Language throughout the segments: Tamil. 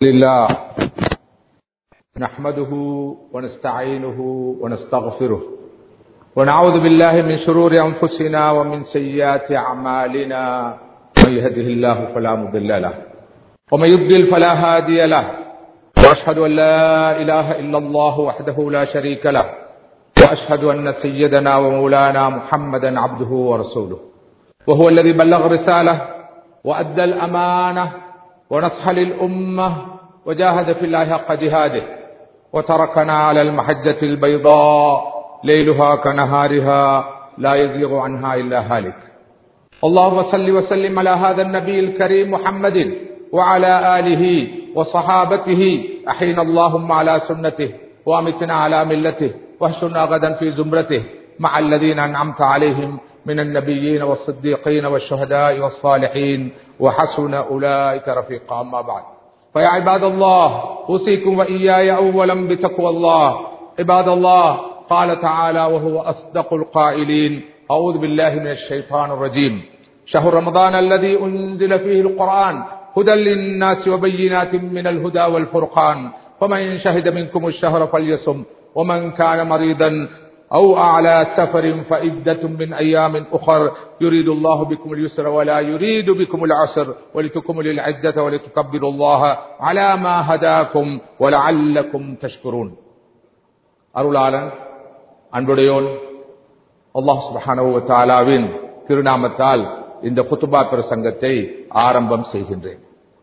لله نحمده ونستعينه ونستغفره ونعوذ بالله من شرور أنفسنا ومن سيئات أعمالنا من يهده الله فلا مضل له ومن يضلل فلا هادي له وأشهد أن لا إله إلا الله وحده لا شريك له وأشهد أن سيدنا ومولانا محمدا عبده ورسوله وهو الذي بلغ رسالة وأدى الأمانة ونصح للأمة وجاهد في الله حق جهاده وتركنا على المحجة البيضاء ليلها كنهارها لا يزيغ عنها إلا هالك اللهم صل وسلم على هذا النبي الكريم محمد وعلى آله وصحابته أحينا اللهم على سنته وامتنا على ملته واحشرنا غدا في زمرته مع الذين أنعمت عليهم من النبيين والصديقين والشهداء والصالحين وحسن أولئك رفيقا أما بعد فيا عباد الله أوصيكم وإياي أولا بتقوى الله عباد الله قال تعالى وهو أصدق القائلين أعوذ بالله من الشيطان الرجيم شهر رمضان الذي أنزل فيه القرآن هدى للناس وبينات من الهدى والفرقان فمن شهد منكم الشهر فليصم ومن كان مريضا أو أعلى سفر فإدة من أيام أخر يريد الله بكم اليسر ولا يريد بكم العسر ولتكملوا العدة ولتكبروا الله على ما هداكم ولعلكم تشكرون அருளாளன் அன்புடையோன் அல்லாஹ் சுபஹானஹு தாலாவின் திருநாமத்தால் இந்த குத்துபா பிரசங்கத்தை ஆரம்பம் செய்கின்றேன்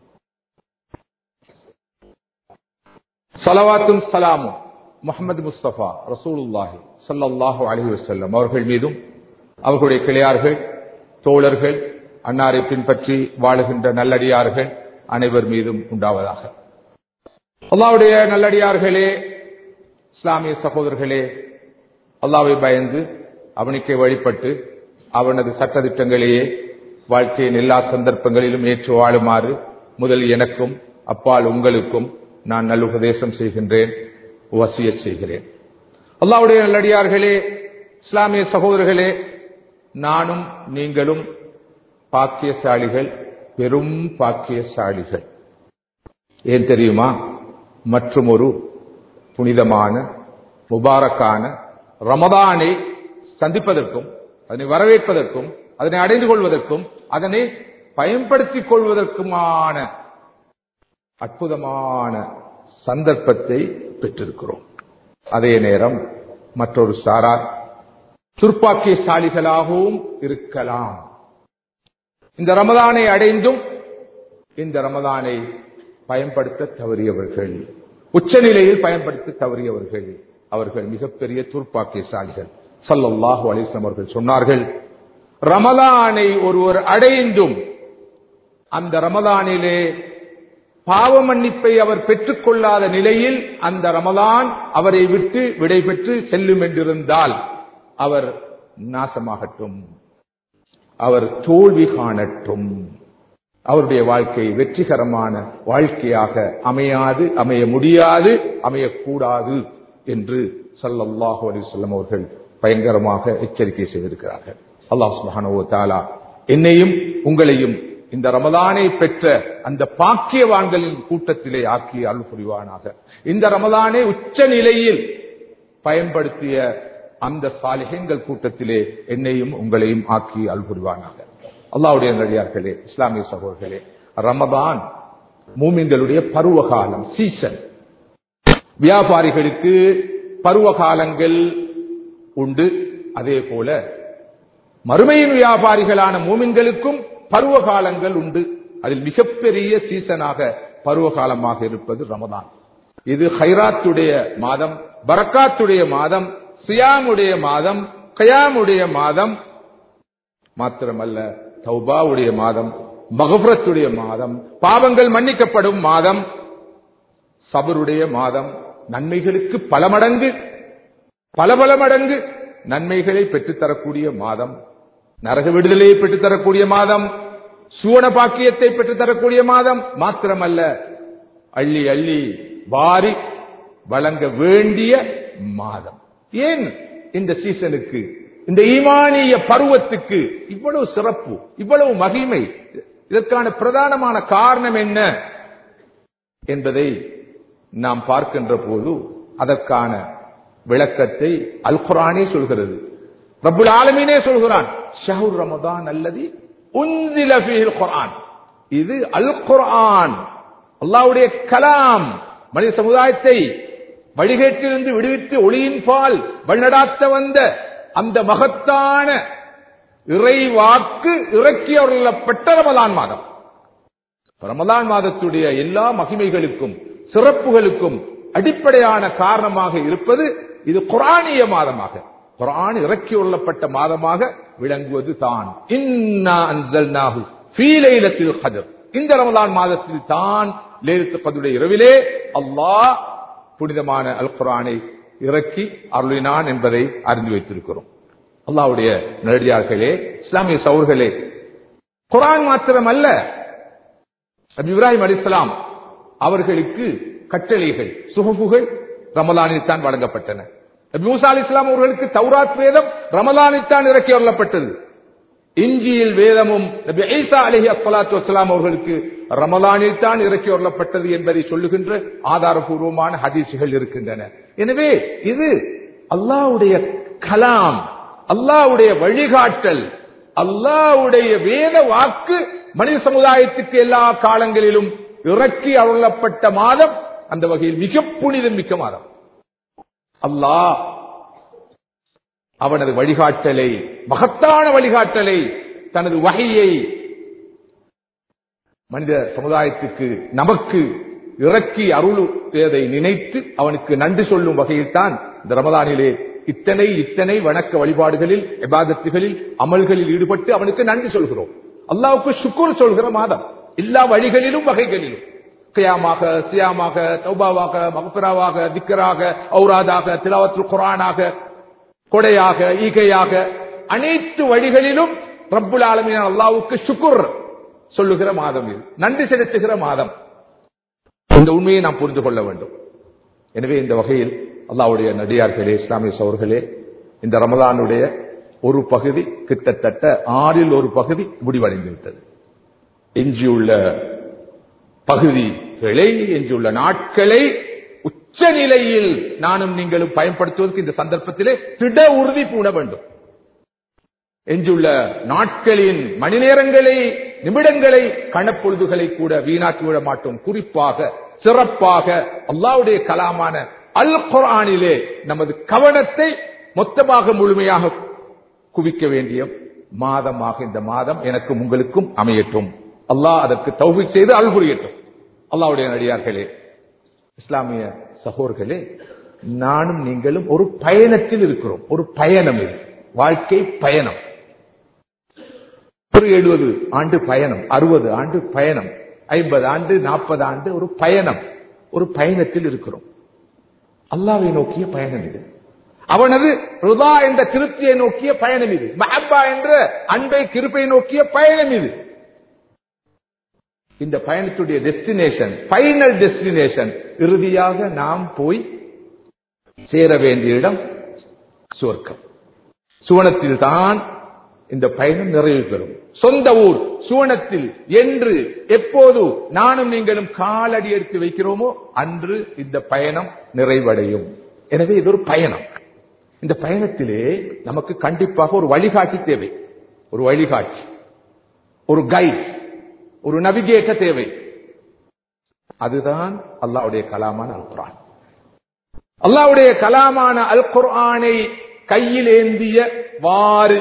சலவாத்தும் சலாமும் முகமது முஸ்தபா ரசூலுல்லாஹி சல்லாஹூ அலி வசல்லம் அவர்கள் மீதும் அவர்களுடைய கிளையார்கள் தோழர்கள் அன்னாரை பின்பற்றி வாழுகின்ற நல்லடியார்கள் அனைவர் மீதும் உண்டாவதாக அல்லாவுடைய நல்லடியார்களே இஸ்லாமிய சகோதரர்களே அல்லாவை பயந்து அவனுக்கே வழிபட்டு அவனது சட்டத்திட்டங்களையே வாழ்க்கையின் எல்லா சந்தர்ப்பங்களிலும் ஏற்று வாழுமாறு முதல் எனக்கும் அப்பால் உங்களுக்கும் நான் நல்லுபதேசம் செய்கின்றேன் வசிய செய்கிறேன் அல்லாவுடைய நல்லடியார்களே இஸ்லாமிய சகோதரர்களே நானும் நீங்களும் பாக்கியசாலிகள் பெரும் பாக்கியசாலிகள் ஏன் தெரியுமா மற்றும் ஒரு புனிதமான முபாரக்கான ரமதானை சந்திப்பதற்கும் அதனை வரவேற்பதற்கும் அதனை அடைந்து கொள்வதற்கும் அதனை பயன்படுத்திக் கொள்வதற்குமான அற்புதமான சந்தர்ப்பத்தை பெற்றிருக்கிறோம் அதே நேரம் மற்றொரு சாரார் துர்ப்பாக்கியசாலிகளாகவும் இருக்கலாம் இந்த ரமதானை அடைந்தும் இந்த ரமதானை பயன்படுத்த தவறியவர்கள் உச்சநிலையில் பயன்படுத்த தவறியவர்கள் அவர்கள் மிகப்பெரிய துர்ப்பாக்கியசாலிகள் சல்லல்லாஹு அலிஸ்லாம் அவர்கள் சொன்னார்கள் ரமதானை ஒருவர் அடைந்தும் அந்த ரமதானிலே பாவ மன்னிப்பை அவர் பெற்றுக் கொள்ளாத நிலையில் அந்த ரமலான் அவரை விட்டு விடை பெற்று செல்லும் என்றிருந்தால் அவர் நாசமாகட்டும் அவர் தோல்வி காணட்டும் அவருடைய வாழ்க்கை வெற்றிகரமான வாழ்க்கையாக அமையாது அமைய முடியாது அமையக்கூடாது என்று சல்லல்லாஹு அலிசல்லம் அவர்கள் பயங்கரமாக எச்சரிக்கை செய்திருக்கிறார்கள் அல்லாஹ் சுபஹானோ தாலா என்னையும் உங்களையும் இந்த ரமதானை பெற்ற அந்த பாக்கியவான்களின் கூட்டத்திலே ஆக்கி அருள் புரிவானாக இந்த ரமதானை உச்ச நிலையில் பயன்படுத்திய அந்த சாலிகங்கள் கூட்டத்திலே என்னையும் உங்களையும் ஆக்கி அருள் புரிவானாக அல்லாவுடைய நடிகார்களே இஸ்லாமிய சகோதரர்களே ரமதான் மூமின்களுடைய பருவகாலம் சீசன் வியாபாரிகளுக்கு பருவகாலங்கள் உண்டு அதே போல மறுமையின் வியாபாரிகளான மூமின்களுக்கும் பருவ காலங்கள் உண்டு அதில் மிகப்பெரிய சீசனாக பருவ காலமாக இருப்பது ரமதான் இது ஹைராத்துடைய மாதம் பரக்காத்துடைய மாதம் சியாமுடைய மாதம் கயாமுடைய மாதம் மாத்திரமல்ல தௌபாவுடைய மாதம் மகபுரத்துடைய மாதம் பாவங்கள் மன்னிக்கப்படும் மாதம் சபருடைய மாதம் நன்மைகளுக்கு பல மடங்கு பல பல மடங்கு நன்மைகளை பெற்றுத்தரக்கூடிய மாதம் நரக விடுதலையை பெற்றுத்தரக்கூடிய மாதம் சுவன பாக்கியத்தை பெற்றுத்தரக்கூடிய மாதம் மாத்திரமல்ல அள்ளி அள்ளி வாரி வழங்க வேண்டிய மாதம் ஏன் இந்த சீசனுக்கு இந்த ஈமானிய பருவத்துக்கு இவ்வளவு சிறப்பு இவ்வளவு மகிமை இதற்கான பிரதானமான காரணம் என்ன என்பதை நாம் பார்க்கின்ற போது அதற்கான விளக்கத்தை அல் குரானே சொல்கிறது ரப்புல் ஆலமீனே சொல்கிறான் ஷஹுர் ரமதான் அல்லது உன்சில ஃபீஹில் குர்ஆன் இது அல் குர்ஆன் அல்லாஹ்வுடைய கலாம் மனித சமுதாயத்தை வழிகேட்டிலிருந்து விடுவித்து ஒளியின் பால் வழிநடாத்த வந்த அந்த மகத்தான இறை வாக்கு இறக்கி அருளப்பட்ட ரமலான் மாதம் ரமலான் மாதத்துடைய எல்லா மகிமைகளுக்கும் சிறப்புகளுக்கும் அடிப்படையான காரணமாக இருப்பது இது குரானிய மாதமாக குரான் இறக்கி உள்ளப்பட்ட மாதமாக விளங்குவது தான் இன்னா அன்சல்நாஹு ஃபீ லைலத்தில் கத்ர் இந்த ரமலான் மாதத்தில் தான் லைலத்துல் கத்ருடைய இரவிலே அல்லாஹ் புனிதமான அல் குரானை இறக்கி அருளினான் என்பதை அறிந்து வைத்திருக்கிறோம் அல்லாஹ்வுடைய நேரடியார்களே இஸ்லாமிய சௌர்களே குரான் மாத்திரம் அல்ல நபி இப்ராஹிம் அலிஸ்லாம் அவர்களுக்கு கட்டளைகள் சுகப்புகள் ரமலானில் தான் வழங்கப்பட்டன நபி மூசா அலி இஸ்லாம் அவர்களுக்கு தௌராத் வேதம் ரமலானில் தான் இறக்கி வரப்பட்டது இஞ்சியில் வேதமும் நபி ஈசா அலஹி அஸ்லாத்து வஸ்லாம் அவர்களுக்கு ரமலானில் தான் இறக்கி வரப்பட்டது என்பதை சொல்லுகின்ற ஆதாரபூர்வமான ஹதீசுகள் இருக்கின்றன எனவே இது அல்லாஹ்வுடைய கலாம் அல்லாஹ்வுடைய வழிகாட்டல் அல்லாஹ்வுடைய வேத வாக்கு மனித சமுதாயத்துக்கு எல்லா காலங்களிலும் இறக்கி அருளப்பட்ட மாதம் அந்த வகையில் மிக புனிதம் மிக்க மாதம் அல்லாஹ் அவனது வழிகாட்டலை மகத்தான வழிகாட்டலை தனது வகையை மனித சமுதாயத்துக்கு நமக்கு இறக்கி அருளுவதை நினைத்து அவனுக்கு நன்றி சொல்லும் வகையில் தான் இந்த ரமதானிலே இத்தனை இத்தனை வணக்க வழிபாடுகளில் எபாதத்துகளில் அமல்களில் ஈடுபட்டு அவனுக்கு நன்றி சொல்கிறோம் அல்லாவுக்கு சுக்குர் சொல்கிற மாதம் எல்லா வழிகளிலும் வகைகளிலும் கியாமாக சியாமாக தௌபாவாக மகபிராவாக திக்கராக ஔராதாக திலாவத்து குரானாக கொடையாக ஈகையாக அனைத்து வழிகளிலும் ரப்புல் ஆலமீன் அல்லாவுக்கு சுக்குர் சொல்லுகிற மாதம் இது நன்றி செலுத்துகிற மாதம் இந்த உண்மையை நாம் புரிந்து கொள்ள வேண்டும் எனவே இந்த வகையில் அல்லாவுடைய நடிகார்களே இஸ்லாமிய சோர்களே இந்த ரமதானுடைய ஒரு பகுதி கிட்டத்தட்ட ஆறில் ஒரு பகுதி முடிவடைந்து விட்டது எஞ்சியுள்ள பகுதிகளை எஞ்சியுள்ள நாட்களை உச்ச நிலையில் நானும் நீங்களும் பயன்படுத்துவதற்கு இந்த சந்தர்ப்பத்திலே திட உறுதி பூண வேண்டும் எஞ்சுள்ள நாட்களின் மணி நேரங்களை நிமிடங்களை கணப்பொழுதுகளை கூட வீணாக்கி விட மாட்டோம் குறிப்பாக சிறப்பாக அல்லாவுடைய கலாமான அல் குரானிலே நமது கவனத்தை மொத்தமாக முழுமையாக குவிக்க வேண்டிய மாதமாக இந்த மாதம் எனக்கும் உங்களுக்கும் அமையட்டும் அல்லாஹ் அதற்கு தௌபி செய்து அல் புரியட்டும் அல்லாவுடைய நடிகார்களே இஸ்லாமிய சகோர்களே நானும் நீங்களும் ஒரு பயணத்தில் இருக்கிறோம் ஒரு பயணம் இது வாழ்க்கை பயணம் ஒரு எழுபது ஆண்டு பயணம் அறுபது ஆண்டு பயணம் ஐம்பது ஆண்டு நாற்பது ஆண்டு ஒரு பயணம் ஒரு பயணத்தில் இருக்கிறோம் அல்லாவை நோக்கிய பயணம் இது அவனது ருதா என்ற திருப்தியை நோக்கிய பயணம் இது மஹப்பா என்ற அன்பை கிருப்பை நோக்கிய பயணம் இது இந்த பயணத்துடைய டெஸ்டினேஷன் ஃபைனல் டெஸ்டினேஷன் இறுதியாக நாம் போய் சேர வேண்டிய இடம் சுவர்க்கம் சுவனத்தில் தான் இந்த பயணம் நிறைவு பெறும் சொந்த ஊர் சுவனத்தில் என்று எப்போது நானும் நீங்களும் காலடி எடுத்து வைக்கிறோமோ அன்று இந்த பயணம் நிறைவடையும் எனவே இது ஒரு பயணம் இந்த பயணத்திலே நமக்கு கண்டிப்பாக ஒரு வழிகாட்டி தேவை ஒரு வழிகாட்சி ஒரு கைட் ஒரு நவிகேட்ட தேவை அதுதான் அல்லாவுடைய கலாமான அல் குரான் அல்லாவுடைய கலாமான அல் குர்ஆனை கையில் ஏந்திய வாறு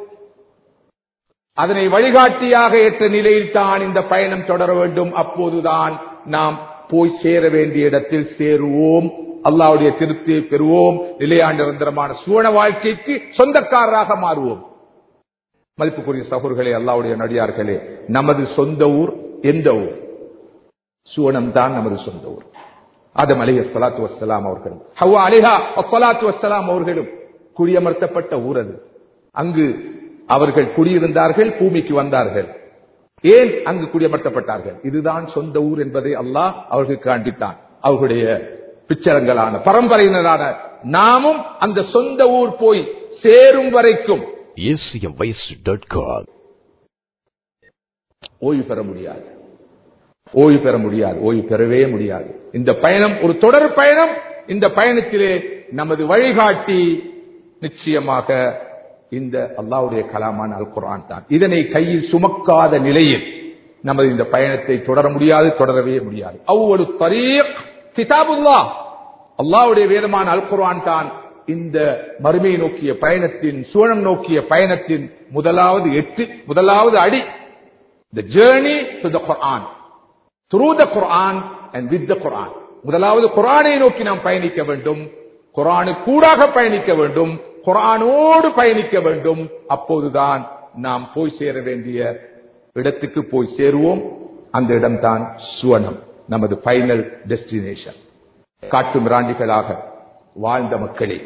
அதனை வழிகாட்டியாக ஏற்ற நிலையில் தான் இந்த பயணம் தொடர வேண்டும் அப்போதுதான் நாம் போய் சேர வேண்டிய இடத்தில் சேருவோம் அல்லாவுடைய திருப்தியை பெறுவோம் நிலையாண்டு நிரந்தரமான சுவன வாழ்க்கைக்கு சொந்தக்காரராக மாறுவோம் மதிப்புக்குரிய சகோர்களே அல்லாவுடைய நடிகார்களே நமது சொந்த ஊர் எந்த ஊர் சுவனம் தான் நமது சொந்த ஊர் ஆதம் அலிஹ் சலாத்து வசலாம் அவர்களும் ஹவ்வா அலிஹா அஸ்ஸலாத்து வசலாம் அவர்களும் குடியமர்த்தப்பட்ட ஊர் அது அங்கு அவர்கள் குடியிருந்தார்கள் பூமிக்கு வந்தார்கள் ஏன் அங்கு குடியமர்த்தப்பட்டார்கள் இதுதான் சொந்த ஊர் என்பதை அல்லாஹ் அவர்களுக்கு காண்பித்தான் அவர்களுடைய பிச்சரங்களான பரம்பரையினரான நாமும் அந்த சொந்த ஊர் போய் சேரும் வரைக்கும் acmvoice.com ஓய்வு பெற முடியாது ஓய்வு பெற முடியாது ஓய்வு பெறவே முடியாது இந்த பயணம் ஒரு தொடர் பயணம் இந்த பயணத்திலே நமது வழிகாட்டி நிச்சயமாக இந்த அல்லாவுடைய கலாமான அல் குர்ஆன் தான் இதனை கையில் சுமக்காத நிலையில் நமது இந்த பயணத்தை தொடர முடியாது தொடரவே முடியாது அவ்வளவு தரீக் கிதாபுல்லா அல்லாவுடைய வேதமான அல் குர்ஆன் தான் இந்த மறுமையை நோக்கிய பயணத்தின் சுவனம் நோக்கிய பயணத்தின் முதலாவது எட்டு முதலாவது அடி the journey to the Quran through the Quran and with the Quran முதலாவது குர்ஆனை நோக்கி நாம் பயணிக்க வேண்டும் குர்ஆனு கூடாக பயணிக்க வேண்டும் குர்ஆனோடு பயணிக்க வேண்டும் அப்போதுதான் நாம் போய் சேர வேண்டிய இடத்துக்கு போய் சேருவோம் அந்த இடம்தான் சுவனம் நமது ஃபைனல் டெஸ்டினேஷன் காட்டு மிராண்டிகளாக வாழ்ந்த மக்களே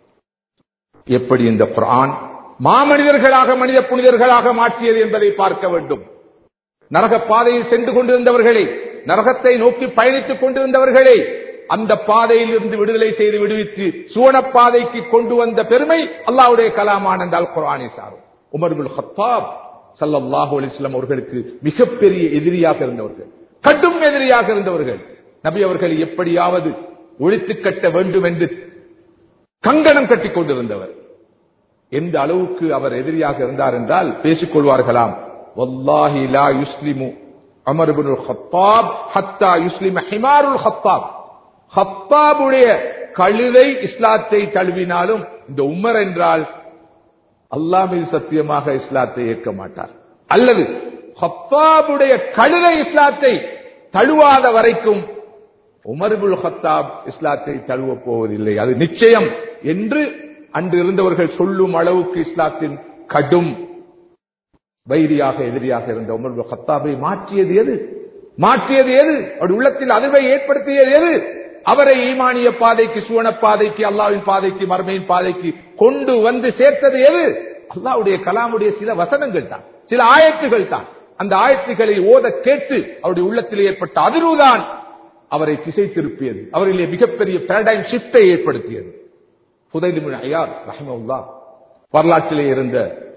எப்படி இந்த குர்ஆன் மாமனிதர்களாக மனித புனிதர்களாக மாற்றியது என்பதை பார்க்க வேண்டும் நரக பாதையில் சென்று கொண்டிருந்தவர்களே நரகத்தை நோக்கி பயணித்துக் கொண்டிருந்தவர்களே அந்த பாதையில் இருந்து விடுதலை செய்து விடுவித்து சுவன பாதைக்கு கொண்டு வந்த பெருமை அல்லாவுடைய கலாமான அந்த அல் குர்ஆனை சாரும் உமர் பின் ஹத்தாப் ஸல்லல்லாஹு அலைஹி வஸல்லம் அவர்களுக்கு மிகப்பெரிய எதிரியாக இருந்தவர்கள் கடும் எதிரியாக இருந்தவர்கள் நபி அவர்கள் எப்படியாவது ஒழித்து கட்ட வேண்டும் என்று கங்கணம் கட்டிக் கொண்டிருந்தவர் எந்த அளவுக்கு அவர் எதிரியாக இருந்தார் என்றால் பேசிக் கொள்வார்களாம் வல்லாஹி லா யுஸ்லிமு அமர் இப்னு ஹத்தாப் ஹத்தா யுஸ்லிம ஹிமாருல் ஹத்தாப் ஹத்தாபுடைய கழுதை இஸ்லாத்தை தழுவினாலும் இந்த உமர் என்றால் அல்லாஹ் மீது சத்தியமாக இஸ்லாத்தை ஏற்க மாட்டார் அல்லது ஹத்தாபுடைய கழுதை இஸ்லாத்தை தழுவாத வரைக்கும் உமர்புல் ஹத்தாப் இஸ்லாத்தை தழுவ போவதில்லை அது நிச்சயம் என்று அன்று இருந்தவர்கள் சொல்லும் அளவுக்கு இஸ்லாத்தின் கடும் வைரியாக எதிரியாக இருந்த உமர் ஹத்தாபை மாற்றியது எது மாற்றியது எது அவருடைய உள்ளத்தில் அதிர்வை ஏற்படுத்தியது எது அவரை ஈமானிய பாதைக்கு சுவன பாதைக்கு அல்லாவின் பாதைக்கு மர்மையின் பாதைக்கு கொண்டு வந்து சேர்த்தது எது அல்லாவுடைய கலாமுடைய சில வசனங்கள் தான் சில ஆயத்துகள் தான் அந்த ஆயத்துகளை ஓத கேட்டு அவருடைய உள்ளத்தில் ஏற்பட்ட அதிர்வுதான் அவரை திசை திருப்பியது அவரிலே மிகப்பெரிய பேரடைம் ஷிப்டை ஏற்படுத்தியது புதைலிமின் ஐயார் ரஹமுல்லா வரலாற்றிலே இருந்த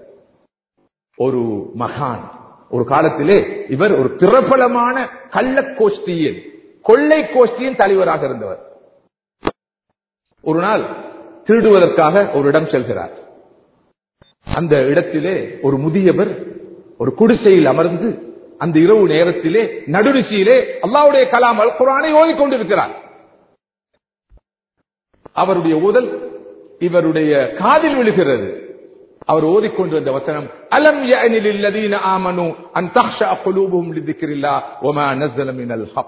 ஒரு மகான் ஒரு காலத்திலே இவர் ஒரு பிரபலமான கள்ள கோஷ்டியின் கொள்ளை கோஷ்டியின் தலைவராக இருந்தவர் ஒரு நாள் திருடுவதற்காக ஒரு இடம் செல்கிறார் அந்த இடத்திலே ஒரு முதியவர் ஒரு குடிசையில் அமர்ந்து அந்த இரவு நேரத்திலே நடுநிசையிலே அல்லாவுடைய கலாம் அல் குரானை ஓதிக்கொண்டிருக்கிறார் அவருடைய ஊதல் இவருடைய காதில் விழுகிறது அவர் ஓதிக்கொண்டிருந்த வசனம் அலம் யஅனில் இல்லதீன ஆமனு அன் தக்ஷா குலூபுஹும் லிذிக்ரில்லா வமா நஸல மினல் ஹக்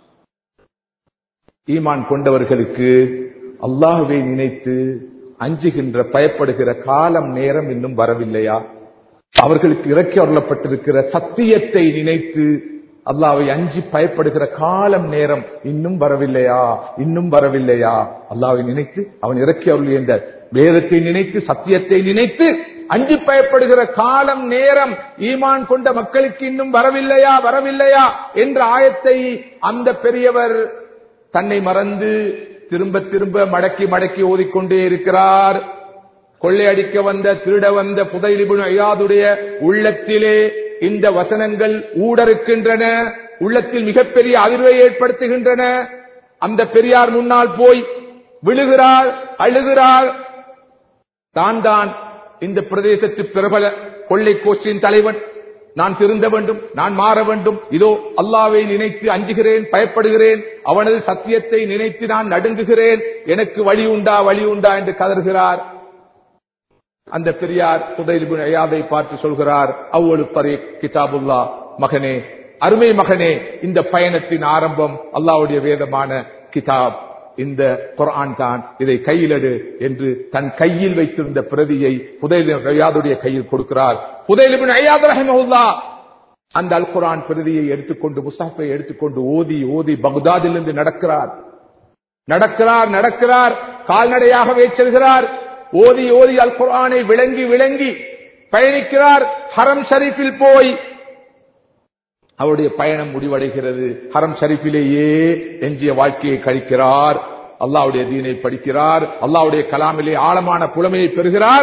ஈமான் கொண்டவர்களுக்கு அல்லாஹ்வை நினைத்து அஞ்சுகின்ற பயப்படுகிற காலம் நேரம் இன்னும் வரவில்லையா அவர்களுக்கு இறக்கி அருளப்பட்டிருக்கிற சத்தியத்தை நினைத்து அல்லாவை அஞ்சி பயப்படுகிற காலம் நேரம் இன்னும் வரவில்லையா இன்னும் வரவில்லையா அல்லாவை நினைத்து அவன் இறக்கி அருளிய இந்த வேதத்தை நினைத்து சத்தியத்தை நினைத்து அஞ்சி பயப்படுகிற காலம் நேரம் ஈமான் கொண்ட மக்களுக்கு இன்னும் வரவில்லையா வரவில்லையா என்ற ஆயத்தை அந்த பெரியவர் தன்னை மறந்து திரும்ப திரும்ப மடக்கி மடக்கி ஓதிக்கொண்டே இருக்கிறார் கொள்ளையடிக்க வந்த திருட வந்த புதைலிபுன் ஐயாதுடைய உள்ளத்திலே இந்த வசனங்கள் ஊடறுக்கின்றன உள்ளத்தில் மிகப்பெரிய அதிர்வை ஏற்படுத்துகின்றன அந்த பெரியார் முன்னால் போய் விழுகிறாள் அழுகிறாள் தான் தான் இந்த பிரதேசத்து பிரபல கொள்ளை கோஷ்டியின் தலைவன் நான் திருந்த வேண்டும் நான் மாற வேண்டும் இதோ அல்லாவை நினைத்து அஞ்சுகிறேன் பயப்படுகிறேன் அவனது சத்தியத்தை நினைத்து நான் நடுங்குகிறேன் எனக்கு வழி உண்டா வழி உண்டா என்று கதறுகிறார் அந்த பெரியார் புதைலிபின் ஐயாவை பார்த்து சொல்கிறார் அவ்வளவு பரே கிதாபுல்லா மகனே அருமை மகனே இந்த பயணத்தின் ஆரம்பம் அல்லாவுடைய வேதமான கிதாப் இந்த குரான் தான் இதை கையிலடு என்று தன் கையில் வைத்திருந்த பிரதியை புதைலிபின் ஐயாதுடைய கையில் கொடுக்கிறார் புதைலிபின் ஐயாது ரஹிமஹுல்லா அந்த அல் குரான் பிரதியை எடுத்துக்கொண்டு முசாஃபை எடுத்துக்கொண்டு ஓதி ஓதி பகுதாதிலிருந்து நடக்கிறார் நடக்கிறார் நடக்கிறார் கால்நடையாகவே செல்கிறார் ஓதி ஓதி அல் குர்ஆனை விளங்கி விளங்கி பயணிக்கிறார் ஹரம் ஷரீஃபில் போய் அவருடைய பயணம் முடிவடைகிறது ஹரம் ஷரீஃபிலேயே எஞ்சிய வாழ்க்கையை கழிக்கிறார் அல்லாவுடைய தீனை படிக்கிறார் அல்லாவுடைய கலாமிலே ஆழமான புலமையை பெறுகிறார்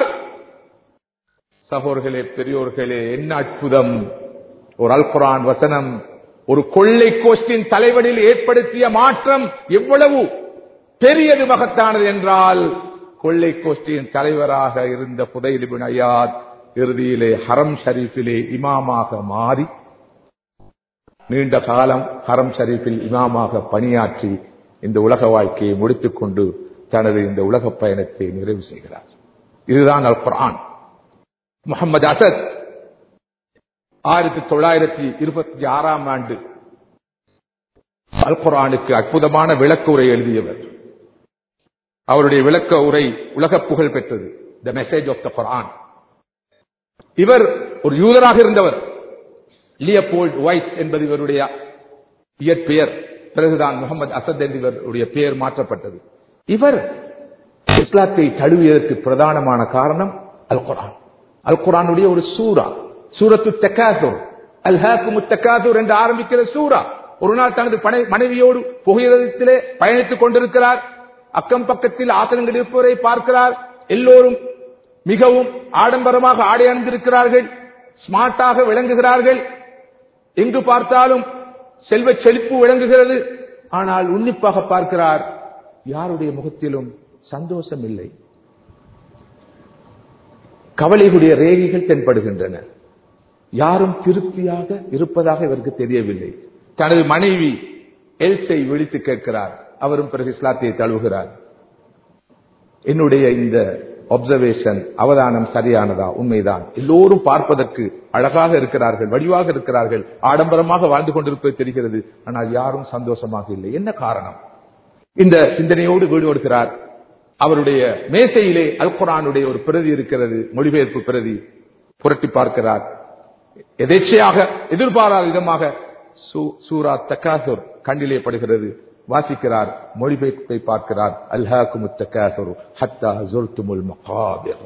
சகோர்களே பெரியோர்களே என்ன அற்புதம் ஒரு அல் குரான் வசனம் ஒரு கொள்ளை கோஷ்டின் தலைவனில் ஏற்படுத்திய மாற்றம் எவ்வளவு பெரியது மகத்தானது என்றால் கொள்ளை கோஷ்டியின் தலைவராக இருந்த புதைலிபின் ஐயாத் இறுதியிலே ஹரம் ஷரீஃபிலே இமாமாக மாறி நீண்ட காலம் ஹரம் ஷரீஃபில் இமாமாக பணியாற்றி இந்த உலக வாழ்க்கையை முடித்துக் கொண்டு தனது இந்த உலக பயணத்தை நிறைவு செய்கிறார் இதுதான் அல் குர்ஆன் முகமது அசத் ஆயிரத்தி தொள்ளாயிரத்தி இருபத்தி ஆறாம் ஆண்டு அல் குர்ஆனுக்கு அற்புதமான விளக்க உரை எழுதியவர் அவருடைய விளக்க உரை உலக புகழ் பெற்றது த மெசேஜ் ஆஃப் த குர்ஆன் இவர் ஒரு யூதராக இருந்தவர் லியபோல்ட் வைஸ் என்பது இவருடைய இயற்பெயர் பிறகுதான் முகமது அசத் என்று இவருடைய பெயர் மாற்றப்பட்டது இவர் இஸ்லாத்தை தழுவியதற்கு பிரதானமான காரணம் அல் குரான் அல் குரானுடைய ஒரு சூரா சூரத்து தக்காசூர் அல் ஹாக்குமு தக்காசூர் என்று ஆரம்பிக்கிற சூரா ஒரு நாள் தனது பனை- மனைவியோடு புகையிரத்திலே பயணித்துக் கொண்டிருக்கிறார் அக்கம் பக்கத்தில் ஆசனங்கள் இருப்பவரை பார்க்கிறார் எல்லோரும் மிகவும் ஆடம்பரமாக ஆடை அணிந்திருக்கிறார்கள் ஸ்மார்ட்டாக விளங்குகிறார்கள் எங்கு பார்த்தாலும் செல்வ செழிப்பு விளங்குகிறது ஆனால் உன்னிப்பாக பார்க்கிறார் யாருடைய முகத்திலும் சந்தோஷம் இல்லை கவலைகளுடைய ரேகைகள் தென்படுகின்றன யாரும் திருப்தியாக இருப்பதாக இவருக்கு தெரியவில்லை தனது மனைவி எல்சை விழித்து கேட்கிறார் அவரும் பிறகு இஸ்லாத்தை தழுவுகிறார் என்னுடைய இந்த அப்சர்வேஷன் அவதானம் சரியானதா உண்மைதான் எல்லோரும் பார்ப்பதற்கு அழகாக இருக்கிறார்கள் வடிவாக இருக்கிறார்கள் ஆடம்பரமாக வாழ்ந்து கொண்டிருப்பது தெரிகிறது ஆனால் யாரும் சந்தோஷமாக இல்லை என்ன காரணம் இந்த சிந்தனையோடு வீடு கொடுக்கிறார் அவருடைய மேசையிலே அல் குரானுடைய ஒரு பிரதி இருக்கிறது மொழிபெயர்ப்பு பிரதி புரட்டி பார்க்கிறார் எதேச்சையாக எதிர்பாராத விதமாக சூ- சூரா தக்காசுர் கண்ணிலே படுகிறது வாசிக்கிறார் மொழிபெயர்ப்பை பார்க்கிறார் அல்ஹாக்கும் தக்காசுர் ஹத்தா ஜுர்துமுல் மகாபிர்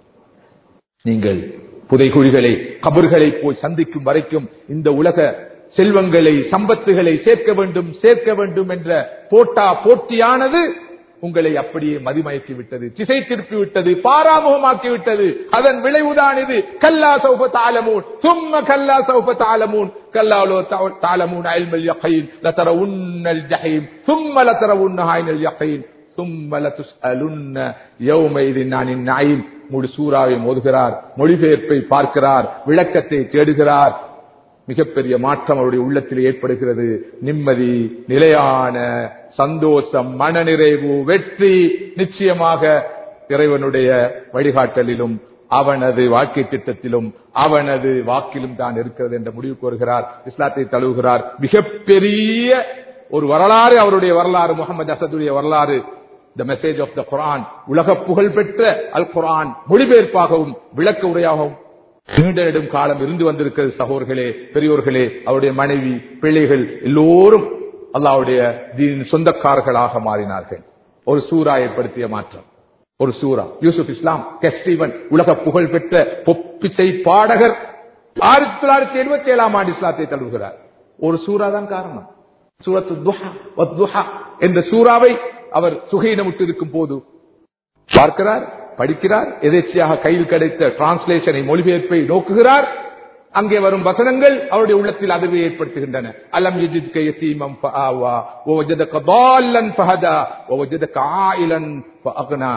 நீங்கள் புதைகுழிகளை கபர்களை போய் சந்திக்கும் வரைக்கும் இந்த உலக செல்வங்களை சம்பத்துகளை சேர்க்க வேண்டும் சேர்க்க வேண்டும் என்ற போட்டா போட்டியானது உங்களை அப்படியே மதிமயக்கி விட்டது திசை திருப்பி விட்டது பாராமுகமாக்கி விட்டது அதன் விளைவுதான் இது கல்லா சௌப தாலமூன் சும்ம கல்லா சௌப தாலமூன் கல்லாலோ தாலமூன் அல்மல் யகீன் லதர உன்னல் ஜஹீம் சும்ம லதர உன்ன ஹைனல் யகீன் சும்ம லதுஸ்அலுன்ன யௌமைதின் அனின் நயீம் முழு சூறாவை மோதுகிறார் மொழிபெயர்ப்பை பார்க்கிறார் விளக்கத்தை தேடுகிறார் மிகப்பெரிய மாற்றம் அவருடைய உள்ளத்தில் ஏற்படுகிறது நிம்மதி நிலையான சந்தோஷம் மனநிறைவு வெற்றி நிச்சயமாக இறைவனுடைய வழிகாட்டலிலும் அவனது வாழ்க்கை திட்டத்திலும் அவனது வாக்கிலும் தான் இருக்கிறது என்ற முடிவுக்கு வருகிறார் இஸ்லாத்தை தழுவுகிறார் மிகப்பெரிய ஒரு வரலாறு அவருடைய வரலாறு முகமது அசதுடைய வரலாறு த மெசேஜ் ஆஃப் த குரான் உலக புகழ் பெற்ற அல் குரான் மொழிபெயர்ப்பாகவும் விளக்க உரையாகவும் நீண்ட நெடும் காலம் இருந்து வந்திருக்கிறது சகோதரர்களே பெரியோர்களே அவருடைய மனைவி பிள்ளைகள் எல்லோரும் அல்லாவுடைய தீனின் சொந்தக்காரர்களாக மாறினார்கள் ஒரு சூரா ஏற்படுத்திய மாற்றம் ஒரு சூரா யூசுப் இஸ்லாம் கெஸ்டிவன் உலக புகழ் பெற்ற பொப்பிசை பாடகர் ஆயிரத்தி தொள்ளாயிரத்தி எழுபத்தி ஏழாம் ஆண்டு இஸ்லாத்தை தழுவுகிறார் ஒரு சூரா தான் காரணம் சூரத்து துஹா வத்துஹா என்ற சூறாவை அவர் சுகையினமுட்டு இருக்கும் போது பார்க்கிறார் படிக்கிறார் எதேச்சியாக கையில் கிடைத்த டிரான்ஸ்லேஷனை மொழிபெயர்ப்பை நோக்குகிறார் அங்கே வரும் வசனங்கள் அவருடைய உள்ளத்தில் அதிர்வை ஏற்படுத்துகின்றன அலம் யஜித்க யதீமம் ஃபஆவா வவஜதக ضالًا ஃபஹதா வவஜதக ஆயிலன் ஃபஅக்னா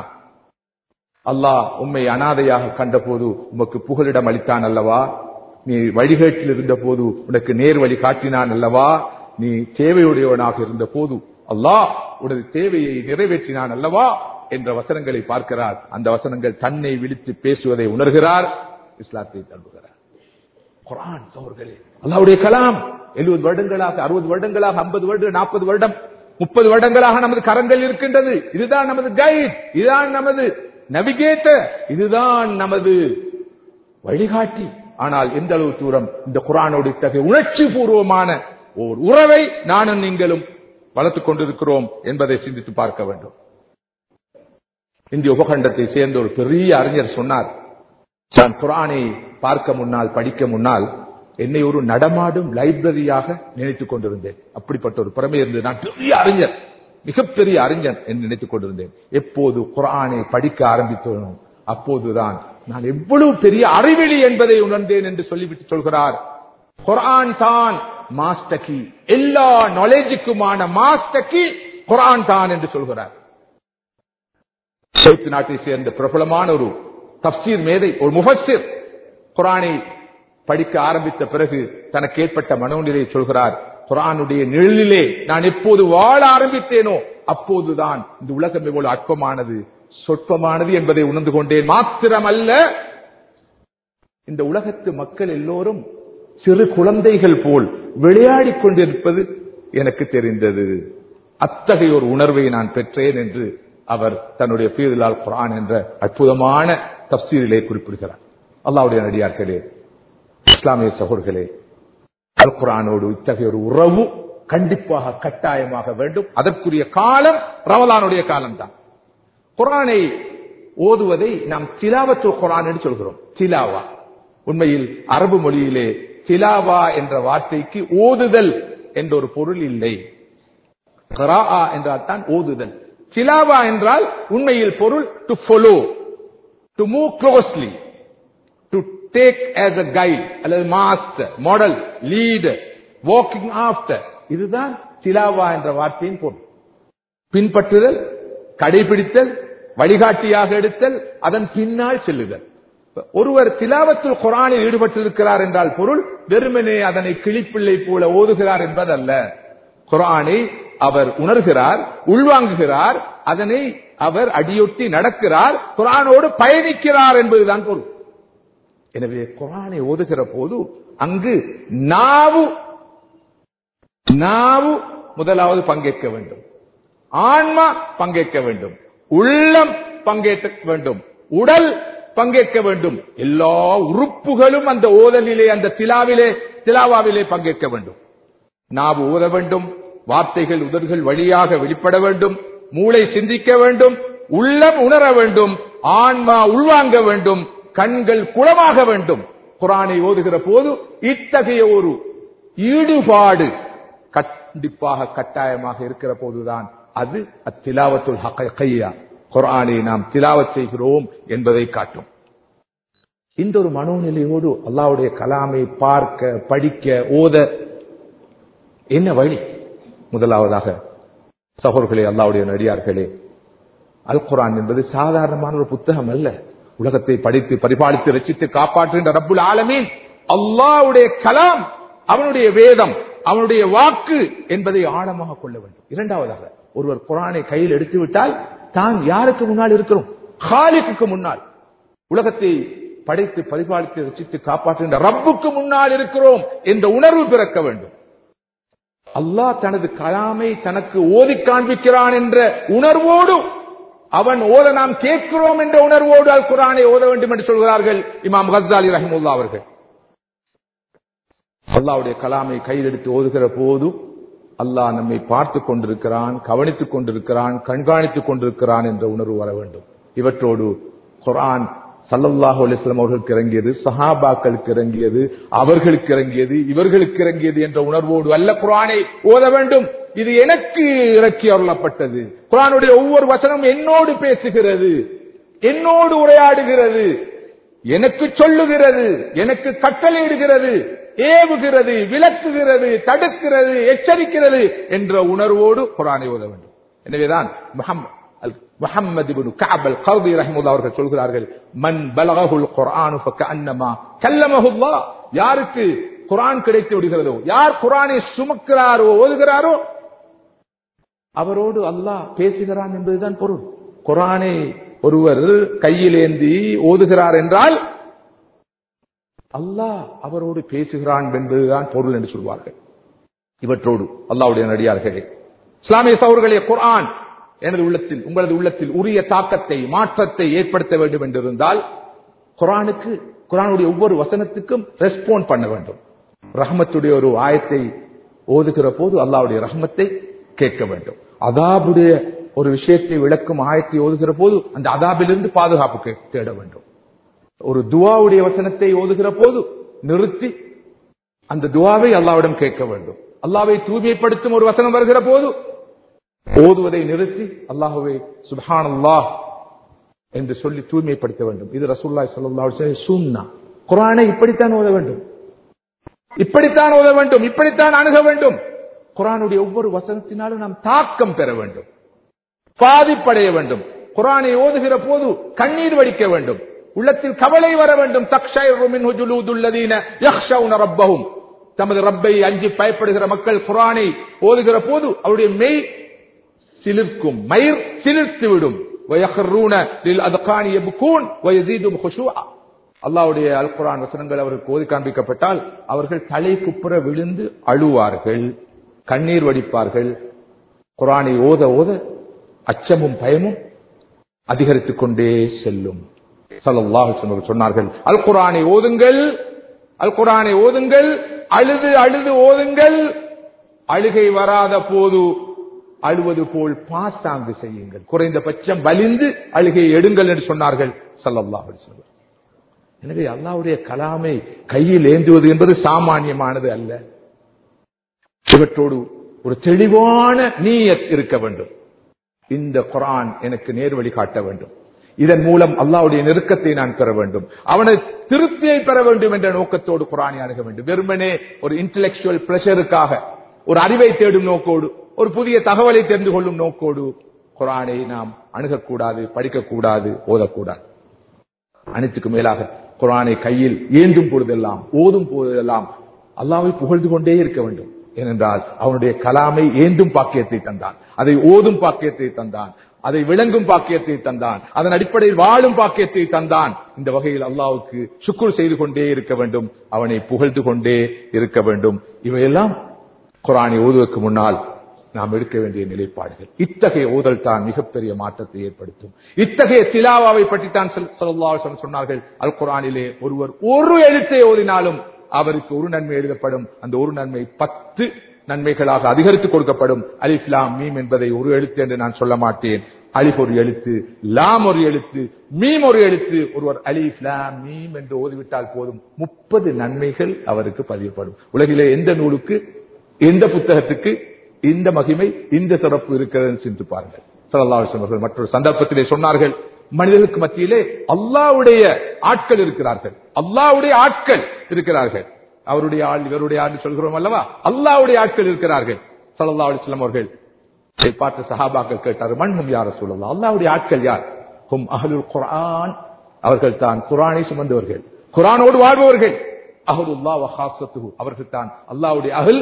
அல்லாஹ் உம்மை அனாதையாக கண்டபோது உமக்கு புகலிடம் அளித்தான் அல்லவா நீ வழிகேட்டில் இருந்த போது உனக்கு நேர் வழி காட்டினான் அல்லவா நீ தேவையுடையவனாக இருந்த போது அல்லாஹ் உனது தேவையை நிறைவேற்றினான் அல்லவா என்ற வசனங்களை பார்க்கிறார் அந்த வசனங்கள் தன்னை விழித்து பேசுவதை உணர்கிறார் இஸ்லாத்தை தழுவுகிறார் குரான் சோர்களே அல்லாவுடைய கலாம் எழுபது வருடங்களாக அறுபது வருடங்களாக ஐம்பது வருடம் நாற்பது வருடம் முப்பது வருடங்களாக நமது கரங்கள் இருக்கின்றது இதுதான் நமது கைட் இதுதான் நமது நவிகேட்டர் இதுதான் நமது வழிகாட்டி ஆனால் எந்த அளவு தூரம் இந்த குரானோடு இத்தகைய உணர்ச்சி பூர்வமான ஓர் உறவை நானும் நீங்களும் வளர்த்துக் கொண்டிருக்கிறோம் என்பதை சிந்தித்து பார்க்க வேண்டும் இந்திய உபகண்டத்தை சேர்ந்த ஒரு பெரிய அறிஞர் சொன்னார் நான் குரானை பார்க்க முன்னால் படிக்க முன்னால் என்னை ஒரு நடமாடும் லைப்ரரியாக நினைத்துக் கொண்டிருந்தேன் அப்படிப்பட்ட ஒரு புறமே இருந்து நான் பெரிய அறிஞர் மிகப்பெரிய அறிஞர் என்று நினைத்துக் கொண்டிருந்தேன் எப்போது குரானை படிக்க ஆரம்பித்தோனோ அப்போதுதான் நான் எவ்வளவு பெரிய அறிவெளி என்பதை உணர்ந்தேன் என்று சொல்லிவிட்டு சொல்கிறார் குரான் தான் மாஸ்டர் கீ எல்லா நாலேஜுக்குமான மாஸ்டர் கீ குரான் தான் என்று சொல்கிறார் குவைத் நாட்டை சேர்ந்த பிரபலமான ஒரு தப்சீர் மேதை ஒரு முஃபஸிர் குரானை படிக்க ஆரம்பித்த பிறகு தனக்கு ஏற்பட்ட மனோநிலையை சொல்கிறார் குரானுடைய நிழலிலே நான் எப்போது வாழ ஆரம்பித்தேனோ அப்போதுதான் இந்த உலகம் எவ்வளவு அற்பமானது சொற்பமானது என்பதை உணர்ந்து கொண்டேன் மாத்திரமல்ல இந்த உலகத்து மக்கள் எல்லோரும் சிறு குழந்தைகள் போல் விளையாடிக் கொண்டிருப்பது எனக்கு தெரிந்தது அத்தகைய ஒரு உணர்வை நான் பெற்றேன் என்று அவர் தன்னுடைய பீதலால் குரான் என்ற அற்புதமான தப்சீரிலே குறிப்பிடுகிறார் அல்லாவுடைய நடிகார்களே இஸ்லாமிய சகோர்களே அல் குரானோடு இத்தகைய ஒரு உறவு கண்டிப்பாக கட்டாயமாக வேண்டும் அதற்குரிய காலம் ரமலானுடைய காலம்தான் குரானை ஓதுவதை நாம் திலாவத்து குரான் என்று சொல்கிறோம் திலாவா உண்மையில் அரபு மொழியிலே திலாவா என்ற வார்த்தைக்கு ஓதுதல் என்ற ஒரு பொருள் இல்லை கராஆ என்றால் தான் ஓதுதல் திலாவா என்றால் உண்மையில் பொருள் to follow to move closely to take as a guide அல்லது master model leader walking after இதுதான் திலாவா என்ற வார்த்தையின் பொருள் பின்பற்றுதல் கடைபிடித்தல் வழிகாட்டியாக எடுத்தல் அதன் பின்னால் செல்லுதல் ஒருவர் திலாவத்தில் குரானில் ஈடுபட்டிருக்கிறார் என்றால் பொருள் வெறுமனே அதனை கிளிப்பிள்ளை போல ஓதுகிறார் என்பதல்ல குரானை அவர் உணர்கிறார் உள்வாங்குகிறார் அதனை அவர் அடியொட்டி நடக்கிறார் குரானோடு பயணிக்கிறார் என்பதுதான் பொருள் எனவே குரானை ஓதுகிற போது அங்கு நாவு நாவு முதலாவது பங்கேற்க வேண்டும் ஆன்மா பங்கேற்க வேண்டும் உள்ளம் பங்கேற்க வேண்டும் உடல் பங்கேற்க வேண்டும் எல்லா உறுப்புகளும் அந்த ஓதலிலே அந்த திலாவிலே திலாவாவிலே பங்கேற்க வேண்டும் நாவு ஓத வேண்டும் வார்த்தைகள் உதடுகள் வழியாக வெளிப்பட வேண்டும் மூளை சிந்திக்க வேண்டும் உள்ளம் உணர வேண்டும் ஆன்மா உள்வாங்க வேண்டும் கண்கள் குளமாக வேண்டும் குரானை ஓதுகிற போது இத்தகைய ஒரு ஈடுபாடு கண்டிப்பாக கட்டாயமாக இருக்கிற போதுதான் அது அத்திலாவத்துல் ஹக்கையா குரானை நாம் திலாவத் செய்கிறோம் என்பதை காட்டும் இந்த ஒரு மனோநிலையோடு அல்லாவுடைய கலாமை பார்க்க படிக்க ஓத என்ன வழி முதலாவதாக சகோர்களே அல்லாவுடைய நடிகார்களே அல் குரான் என்பது சாதாரணமான ஒரு புத்தகம் அல்ல உலகத்தை படித்து பரிபாலித்து ரசித்து காப்பாற்றுகின்ற ரப்புல் ஆலமீன் அல்லாவுடைய கலாம் அவனுடைய வேதம் அவனுடைய வாக்கு என்பதை ஆழமாக கொள்ள வேண்டும் இரண்டாவதாக ஒருவர் குரானை கையில் எடுத்து விட்டால் தான் யாருக்கு முன்னால் இருக்கிறோம் காலிக்கு முன்னால் உலகத்தை படைத்து பரிபாலித்து ரசித்து காப்பாற்றுகின்ற ரப்புக்கு முன்னால் இருக்கிறோம் என்ற உணர்வு பிறக்க வேண்டும் அல்லாஹ் தனது கலாமை தனக்கு ஓதி காண்பிக்கிறான் என்ற உணர்வோடு அவன் ஓத நாம் கேட்கிறோம் என்ற உணர்வோடு அல் குரானை ஓத வேண்டும் என்று சொல்கிறார்கள் இமாம் ஹஸ்தாலி ரஹிமுல்லா அவர்கள் அல்லாவுடைய கலாமை கையில் எடுத்து ஓதுகிற போது அல்லாஹ் நம்மை பார்த்து கொண்டிருக்கிறான் கவனித்துக் கொண்டிருக்கிறான் கண்காணித்துக் கொண்டிருக்கிறான் என்ற உணர்வு வர வேண்டும் இவற்றோடு குரான் சல்லல்லாஹு அலிஸ்லாம் அவர்களுக்கு இறங்கியது சஹாபாக்களுக்கு இறங்கியது அவர்களுக்கு இறங்கியது இவர்களுக்கு இறங்கியது என்ற உணர்வோடு அல்ல குரானை ஓத வேண்டும் இது எனக்கு இறக்கி அருளப்பட்டது குரானுடைய ஒவ்வொரு வசனம் என்னோடு பேசுகிறது என்னோடு உரையாடுகிறது எனக்கு சொல்லுகிறது எனக்கு கட்டளையிடுகிறது ஏவுகிறது விளக்குகிறது தடுக்கிறது எச்சரிக்கிறது என்ற உணர்வோடு குரானை ஓத வேண்டும் எனவேதான் முகம்மது காபல் கௌதி ரஹமுல்லா அவர்கள் சொல்கிறார்கள் மன் பலகஹுல் குர்ஆனு ஃபக்கஅன்னமா கல்லமஹுல்லா யாருக்கு குர்ஆன் கிடைத்து விடுகிறதோ யார் குர்ஆனை சுமக்கிறாரோ ஓதுகிறாரோ அவரோடு அல்லாஹ் பேசுகிறான் என்பதுதான் பொருள் குர்ஆனை ஒருவர் கையிலேந்தி ஓதுகிறார் என்றால் அல்லாஹ் அவரோடு பேசுகிறான் என்பதுதான் பொருள் என்று சொல்வார்கள் இவற்றோடு அல்லாவுடைய நடிகார்களே இஸ்லாமிய சௌர்களே குர்ஆன் எனது உள்ளத்தில் உங்களது உள்ளத்தில் உரிய தாக்கத்தை மாற்றத்தை ஏற்படுத்த வேண்டும் என்றிருந்தால் குரானுக்கு குரானுடைய ஒவ்வொரு வசனத்துக்கும் ரெஸ்பாண்ட் பண்ண வேண்டும் ரஹமத்துடைய ஒரு ஆயத்தை ஓதுகிற போது அல்லாவுடைய ரஹமத்தை கேட்க வேண்டும் அதாபுடைய ஒரு விஷயத்தை விளக்கும் ஆயத்தை ஓதுகிற போது அந்த அதாபிலிருந்து பாதுகாப்பு தேட வேண்டும் ஒரு துவாவுடைய வசனத்தை ஓதுகிற போது நிறுத்தி அந்த துவாவை அல்லாவிடம் கேட்க வேண்டும் அல்லாவை தூய்மைப்படுத்தும் ஒரு வசனம் வருகிற போது ஓதுவதை நிறுத்தி அல்லாஹுவே சுபான் அல்லாஹ் என்று சொல்லி தூய்மைப்படுத்த வேண்டும் இது ரசூல்லாய் சொல்லா சுன்னா குரானை இப்படித்தான் ஓத வேண்டும் இப்படித்தான் ஓத வேண்டும் இப்படித்தான் அணுக வேண்டும் குரானுடைய ஒவ்வொரு வசனத்தினாலும் நாம் தாக்கம் பெற வேண்டும் பாதிப்படைய வேண்டும் குரானை ஓதுகிற போது கண்ணீர் வடிக்க வேண்டும் உள்ளத்தில் கவலை வர வேண்டும் தக்ஷைரு மின்ஹு ஜுலூதுல்லதீன யக்ஷவுன ரப்பஹும் தமது ரப்பை அஞ்சி பயப்படுகிற மக்கள் குரானை ஓதுகிற போது அவருடைய மெய் சிலிர்க்கும் மயிர் சிலிர்த்து விடும் வயஹ்ரூன லில் அத்கானி யப்கூன் வயஸீதும் குஷூஆ அல்லாஹ்வுடைய அல் குர்ஆன் வசனங்கள் அவருக்கு ஓதி காண்பிக்கப்பட்டால் அவர்கள் தலை குப்புற விழுந்து அழுவார்கள் கண்ணீர் வடிப்பார்கள் குரானை ஓத ஓத அச்சமும் பயமும் அதிகரித்துக் கொண்டே செல்லும் ஸல்லல்லாஹு அலைஹி வஸல்லம் சொன்னார்கள் அல் குர்ஆனை ஓதுங்கள் அல் குர்ஆனை ஓதுங்கள் அழுது அழுது ஓதுங்கள் அழுகை வராத போது அழுவது போல் பாசாங்கு செய்யுங்கள் குறைந்தபட்சம் வலிந்து அழுகையை எடுங்கள் என்று சொன்னார்கள் ஸல்லல்லாஹு அலைஹி வஸல்லம் எனவே அல்லாஹ்வுடைய கலாமை கையில் ஏந்துவது என்பது சாமானியமானது அல்ல இவற்றோடு ஒரு தெளிவான நீயத் இருக்க வேண்டும் இந்த குரான் எனக்கு நேர்வழி காட்ட வேண்டும் இதன் மூலம் அல்லாஹ்வுடைய நெருக்கத்தை நான் பெற வேண்டும் அவனை திருப்தியை பெற வேண்டும் என்ற நோக்கத்தோடு குரானை அணுக வேண்டும் வெறுமனே ஒரு இன்டலெக்சுவல் பிளஷருக்காக ஒரு அறிவை தேடும் நோக்கோடு ஒரு புதிய தகவலை தெரிந்து கொள்ளும் நோக்கோடு குரானை நாம் அணுகக்கூடாது படிக்கக்கூடாது ஓதக்கூடாது அனைத்துக்கும் மேலாக குரானை கையில் ஏந்தும் பொழுதெல்லாம் ஓதும் பொழுதெல்லாம் அல்லாவை புகழ்ந்து கொண்டே இருக்க வேண்டும் ஏனென்றால் அவனுடைய கலாமை ஏந்தும் பாக்கியத்தை தந்தான் அதை ஓதும் பாக்கியத்தை தந்தான் அதை விளங்கும் பாக்கியத்தை தந்தான் அதன் அடிப்படையில் வாழும் பாக்கியத்தை தந்தான் இந்த வகையில் அல்லாவுக்கு சுக்குர் செய்து கொண்டே இருக்க வேண்டும் அவனை புகழ்ந்து கொண்டே இருக்க வேண்டும் இவையெல்லாம் குரானை ஓதுவதற்கு முன்னால் நாம் எடுக்க வேண்டிய நிலைப்பாடுகள் இத்தகைய ஓதல் தான் மிகப்பெரிய மாற்றத்தை ஏற்படுத்தும் இத்தகைய திலாவாவை பற்றி தான் சொன்னார்கள் அல் குரானிலே ஒருவர் ஒரு எழுத்தை ஓதினாலும் அவருக்கு ஒரு நன்மை எழுதப்படும் அந்த ஒரு நன்மை பத்து நன்மைகளாக அதிகரித்து கொடுக்கப்படும் அலிஃப்லாம் மீம் என்பதை ஒரு எழுத்து என்று நான் சொல்ல மாட்டேன் அலிஃப் ஒரு எழுத்து லாம் ஒரு எழுத்து மீம் ஒரு எழுத்து ஒருவர் அலிஃப் லாம் மீம் என்று ஓதிவிட்டால் போதும் முப்பது நன்மைகள் அவருக்கு பதியப்படும் உலகிலே எந்த நூலுக்கு எந்த புத்தகத்துக்கு இந்த மகிமை இந்த சிறப்பு இருக்கிறது சிந்து பாருங்கள் சல்லாஹர்கள் மற்றொரு சந்தர்ப்பத்திலே சொன்னார்கள் மனிதர்களுக்கு மத்தியிலே அல்லாவுடைய ஆட்கள் இருக்கிறார்கள் அல்லாவுடைய ஆட்கள் இருக்கிறார்கள் அவருடைய ஆள் இவருடைய ஆள் சொல்கிறோம் அல்லவா அல்லாவுடைய ஆட்கள் இருக்கிறார்கள் சல்லா அலிஸ்லாம் அவர்கள் இதை பார்த்த சஹாபாக்கள் கேட்டார் மண்ணும் யார சொல்லலாம் அல்லாவுடைய ஆட்கள் யார் ஹும் அஹலுல் குரான் அவர்கள் தான் குரானை சுமந்தவர்கள் குரானோடு வாழ்பவர்கள் அஹலுல்லா வஹாசத்து அவர்கள் தான் அல்லாவுடைய அகல்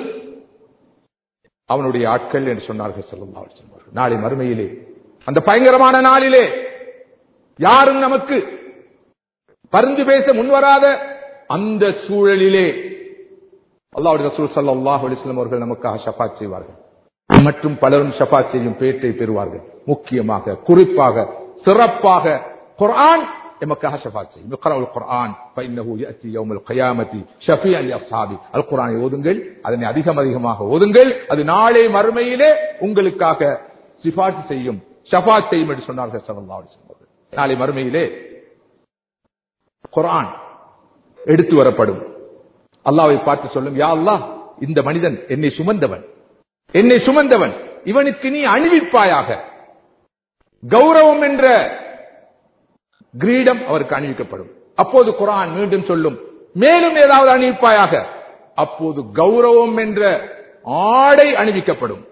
அவனுடைய ஆட்கள் என்று சொன்னார்கள் சொல்லல்லா அலிஸ்லாம் நாளை மறுமையிலே அந்த பயங்கரமான நாளிலே யாரும் நமக்கு பரிந்து பேச முன்வராத அந்த சூழலிலே அல்லாவுடைய ரசூல் சல்லாஹ் அலிஸ்லாம் அவர்கள் நமக்காக ஷபாத் செய்வார்கள் மற்றும் பலரும் ஷபாத் செய்யும் பேட்டை பெறுவார்கள் முக்கியமாக குறிப்பாக சிறப்பாக குர்ஆன் எமக்காக ஷபாத் செய்யும் இக்ராவுல் குர்ஆன் ஃபைன்னஹு யஅதி யௌமல் கியாமத்தி ஷஃபியன் லிஅஸ்ஹாபி அல் குர்ஆனை ஓதுங்கள் அதனை அதிகம் அதிகமாக ஓதுங்கள் அது நாளை மறுமையிலே உங்களுக்காக சிபார்சு செய்யும் ஷபாத் செய்யும் என்று சொன்னார்கள் ஸல்லல்லாஹு அலைஹி வஸல்லம் நாளை மறுமையிலே குர்ஆன் எடுத்து வரப்படும் அல்லாவை பார்த்து சொல்லும் யா அல்லாஹ் இந்த மனிதன் என்னை சுமந்தவன் என்னை சுமந்தவன் இவனுக்கு நீ அணிவிப்பாயாக கௌரவம் என்ற கிரீடம் அவருக்கு அணிவிக்கப்படும் அப்போது குரான் மீண்டும் சொல்லும் மேலும் ஏதாவது அணிவிப்பாயாக அப்போது கௌரவம் என்ற ஆடை அணிவிக்கப்படும்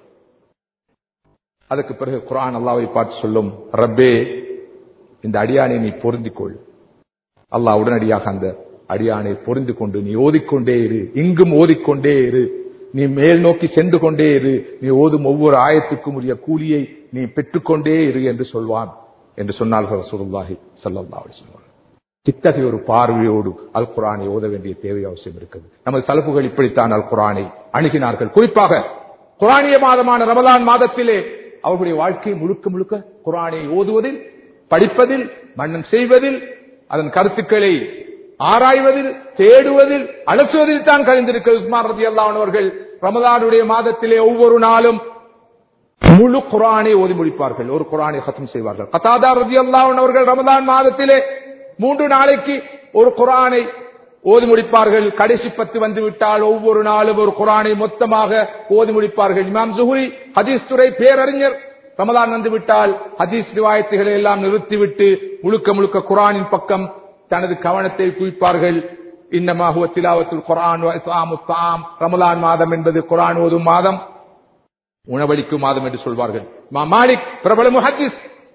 அதற்கு பிறகு குரான் அல்லாவை பார்த்து சொல்லும் ரப்பே இந்த அடியானை நீ பொருந்திக்கொள் அல்லாஹ் உடனடியாக அந்த அடியானை பொருந்து கொண்டு நீ ஓதிக்கொண்டே இரு இங்கும் ஓதிக்கொண்டே இரு நீ மேல் நோக்கி சென்று கொண்டே இரு நீ ஓதும் ஒவ்வொரு ஆயத்துக்கும் உரிய கூலியை நீ பெற்றுக்கொண்டே இரு என்று சொல்வான் என்று சொன்னார்கள் ரசூலுல்லாஹி ஸல்லல்லாஹு அலைஹி வஸல்லம் இத்தகைய ஒரு பார்வையோடு அல் குரானை ஓத வேண்டிய தேவை அவசியம் இருக்குது நமது சலப்புகள் இப்படித்தான் அல் குரானை அணுகினார்கள் குறிப்பாக குரானிய மாதமான ரமலான் மாதத்திலே அவர்களுடைய வாழ்க்கை முழுக்க முழுக்க குரானை ஓதுவதில் படிப்பதில் மன்னன் செய்வதில் அதன் கருத்துக்களை ஆராய்வதில் தேடுவதில் அலசுவதில் தான் கழிந்திருக்கிறது உஸ்மான் ரதி அவர்கள் ரமதானுடைய மாதத்திலே ஒவ்வொரு நாளும் முழு குரானை ஓதி முடிப்பார்கள் ஒரு குரானை சத்தம் செய்வார்கள் கத்தாதா ரதி அவர்கள் ரமதான் மாதத்திலே மூன்று நாளைக்கு ஒரு குரானை ஓதி முடிப்பார்கள் கடைசி பத்து வந்து விட்டால் ஒவ்வொரு நாளும் ஒரு குரானை மொத்தமாக ஓதி முடிப்பார்கள் இமாம் ஜுஹுரி ஹதீஸ் துறை பேரறிஞர் ரமதான் வந்து விட்டால் ஹதீஸ் ரிவாயத்துகளை எல்லாம் நிறுத்திவிட்டு முழுக்க முழுக்க குரானின் பக்கம் தனது கவனத்தை குவிப்பார்கள் இன்னமா ஹுவ திலாவத்துல் குர்ஆன் வ இத்ஆமுத் தஆம் ரமலான் மாதம் என்பது குர்ஆன் ஓதும் மாதம் உணவளிக்கும் மாதம் என்று சொல்வார்கள் இமாம் மாலிக் பிரபல முஹத்திஸ்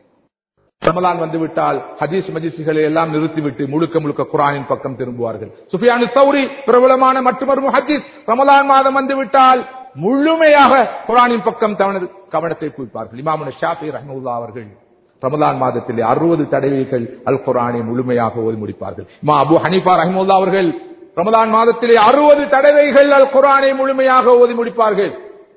ரமலான் வந்துவிட்டால் ஹதீஸ் மஜிஸ்களை எல்லாம் நிறுத்திவிட்டு முழுக்க முழுக்க குரானின் பக்கம் திரும்புவார்கள் சுஃபியானு சௌரி பிரபலமான மற்றொரு முஹத்திஸ் ரமலான் மாதம் வந்துவிட்டால் முழுமையாக குரானின் பக்கம் தனது கவனத்தை குவிப்பார்கள் இமாமுன ஷாஃபி ரஹ்முல்லா அவர்கள் ரமலான் மாதத்திலே அறுபது தடவைகள் அல் குரானை முழுமையாக ஓதி முடிப்பார்கள் இமா அபு ஹனீஃபா ரஹ்முல்லா அவர்கள் ரமலான் மாதத்திலே அறுபது தடவைகள் அல் குரானை முழுமையாக ஓதி முடிப்பார்கள்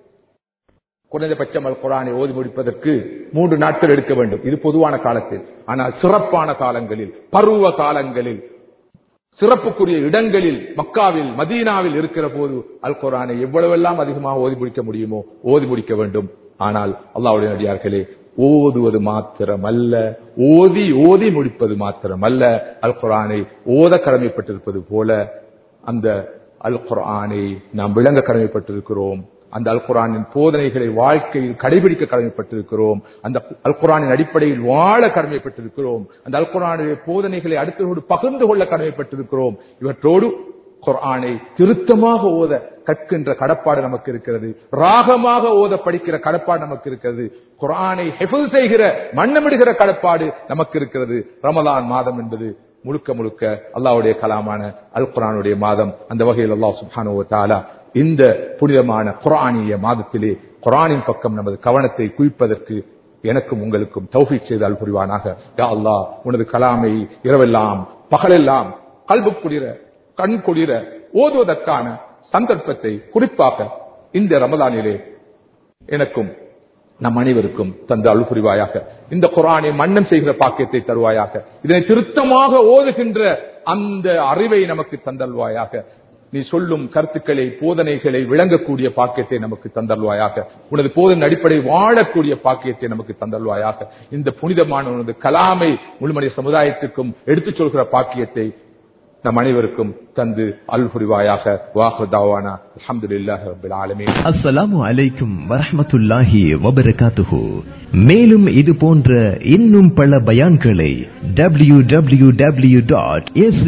குறைந்தபட்சம் அல் குரானை ஓதி முடிப்பதற்கு மூன்று நாட்கள் எடுக்க வேண்டும் இது பொதுவான காலத்தில் ஆனால் சிறப்பான காலங்களில் பருவ காலங்களில் சிறப்புக்குரிய இடங்களில் மக்காவில் மதீனாவில் இருக்கிற போது அல் குரானை எவ்வளவெல்லாம் அதிகமாக ஓதி முடிக்க முடியுமோ ஓதி முடிக்க வேண்டும் ஆனால் அல்லாவுடைய நடிகார்களே ஓதுவது மாத்திரமல்ல ஓதி ஓதி முடிப்பது மாத்திரமல்ல அல் குரானை ஓத கடமைப்பட்டிருப்பது போல அந்த அல் குரானை நாம் விளங்க கடமைப்பட்டிருக்கிறோம் அந்த அல் குரானின் போதனைகளை வாழ்க்கையில் கடைபிடிக்க கடமைப்பட்டிருக்கிறோம் அந்த அல் குரானின் அடிப்படையில் வாழ கடமைப்பட்டிருக்கிறோம் அந்த அல் குரானுடைய போதனைகளை அடுத்தவரோடு பகிர்ந்து கொள்ள கடமைப்பட்டிருக்கிறோம் இவற்றோடு குர்ஆனை திருத்தமாக ஓத கற்கின்ற கடப்பாடு நமக்கு இருக்கிறது ராகமாக ஓத படிக்கிற கடப்பாடு நமக்கு இருக்கிறது குர்ஆனை ஹெஃபுல் செய்கிற மன்னமிடுகிற கடப்பாடு நமக்கு இருக்கிறது ரமலான் மாதம் என்பது முழுக்க முழுக்க அல்லாஹ்வுடைய கலாமான அல் குர்ஆனுடைய மாதம் அந்த வகையில் அல்லாஹ் சுப்ஹானஹு வ தஆலா இந்த புனிதமான குரானிய மாதத்திலே குரானின் பக்கம் நமது கவனத்தை குவிப்பதற்கு எனக்கும் உங்களுக்கும் தௌஃபீக் செய்தால் புரிவானாக யா அல்லாஹ் உனது கலாமை இரவெல்லாம் பகலெல்லாம் கல்பு குளிர கண் குளிர ஓதுவதற்கான சந்தர்ப்பத்தை குறிப்பாக இந்த ரமதானிலே எனக்கும் நம் அனைவருக்கும் தந்த அருள் புரிவாயாக இந்த குரானை மன்னம் செய்கிற பாக்கியத்தை தருவாயாக இதனை திருத்தமாக ஓதுகின்ற அந்த அறிவை நமக்கு தந்தல்வாயாக நீ சொல்லும் கருத்துக்களை போதனைகளை விளங்கக்கூடிய பாக்கியத்தை நமக்கு தந்தல்வாயாக உனது போதன் அடிப்படை வாழக்கூடிய பாக்கியத்தை நமக்கு தந்தல்வாயாக இந்த புனிதமான உனது கலாமை முழுமனித சமுதாயத்திற்கும் எடுத்துச் சொல்கிற பாக்கியத்தை நம் அனைவருக்கும் தந்து அல் புரிவாயாக வாஹுதாவானா அல்ஹம்துலில்லாஹி ரப்பில் ஆலமீன் அஸ்ஸலாமு அலைக்கும் வரஹ்மத்துல்லாஹி வபரகாத்துஹு மேலும் இது போன்ற இன்னும் பல பயான்களை W W W dot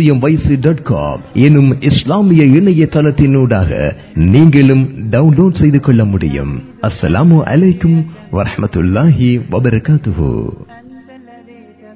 dot com எனும் இஸ்லாமிய இணையதளத்தினூடாக நீங்களும் டவுன்லோட் செய்து கொள்ள முடியும் அஸ்ஸலாமு அலைக்கும் வரஹ்மத்துல்லாஹி வபரகாத்துஹு